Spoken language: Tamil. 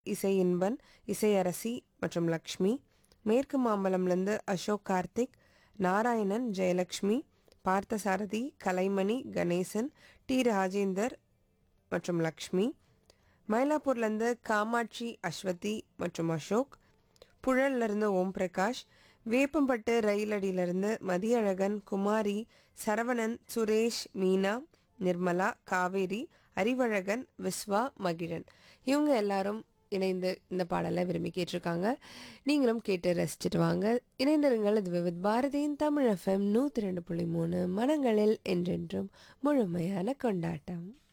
இசை இன்பன் இசையரசி மற்றும் லக்ஷ்மி மேற்கு மாம்பலம்லேருந்து அசோக் கார்த்திக் நாராயணன் ஜெயலக்ஷ்மி பார்த்தசாரதி கலைமணி கணேசன் டி ராஜேந்தர் மற்றும் லக்ஷ்மி மயிலாப்பூர்லேருந்து காமாட்சி அஸ்வதி மற்றும் அசோக் புழல்லேருந்து ஓம் பிரகாஷ் வேப்பம்பட்டு ரயிலடியிலிருந்து மதியழகன் குமாரி சரவணன் சுரேஷ் மீனா நிர்மலா காவேரி அறிவழகன் விஸ்வா மகிழன் இவங்க எல்லாரும் இணைந்து இந்த பாடலை விரும்பி கேட்டிருக்காங்க நீங்களும் கேட்டு ரசிச்சுட்டு வாங்க இணைந்திருங்கள் இது விவித் பாரதியின் தமிழ் எஃப்எம் நூற்றி ரெண்டு புள்ளி மூணு மனங்களில் என்றென்றும் முழுமையான கொண்டாட்டம்